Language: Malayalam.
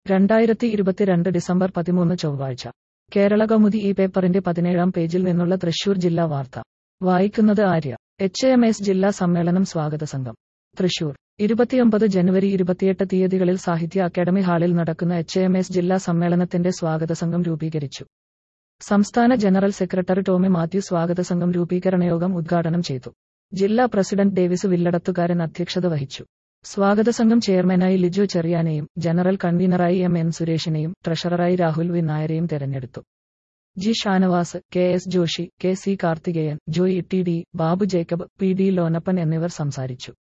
രണ്ടായിരത്തി ഇരുപത്തിരണ്ട് ഡിസംബർ പതിമൂന്ന് ചൊവ്വാഴ്ച കേരള കൗമുദി ഈ പേപ്പറിന്റെ പതിനേഴാം പേജിൽ നിന്നുള്ള തൃശൂർ ജില്ലാ വാർത്ത വായിക്കുന്നത് ആര്യ എച്ച് എം എസ് ജില്ലാ സമ്മേളനം സ്വാഗത സംഘം തൃശൂർ ഇരുപത്തിയൊമ്പത് ജനുവരി ഇരുപത്തിയെട്ട് തീയതികളിൽ സാഹിത്യ അക്കാദമി ഹാളിൽ നടക്കുന്ന എച്ച് എം എസ് ജില്ലാ സമ്മേളനത്തിന്റെ സ്വാഗത സംഘം രൂപീകരിച്ചു സംസ്ഥാന ജനറൽ സെക്രട്ടറി ടോമി മാത്യു സ്വാഗത സംഘം രൂപീകരണ യോഗം ഉദ്ഘാടനം ചെയ്തു ജില്ലാ പ്രസിഡന്റ് ഡേവിസ് വില്ലടത്തുകാരൻ അധ്യക്ഷത വഹിച്ചു സ്വാഗത സംഘം ചെയർമാനായി ലിജോ ചെറിയാനെയും ജനറൽ കൺവീനറായി എം എൻ സുരേഷിനെയും ട്രഷററായി രാഹുൽ വി നായരെയും തെരഞ്ഞെടുത്തു G Shanavas K S Joshi K C Karthikeyan Joy T D Babu Jacob P D Lonappan എന്നിവർ സംസാരിച്ചു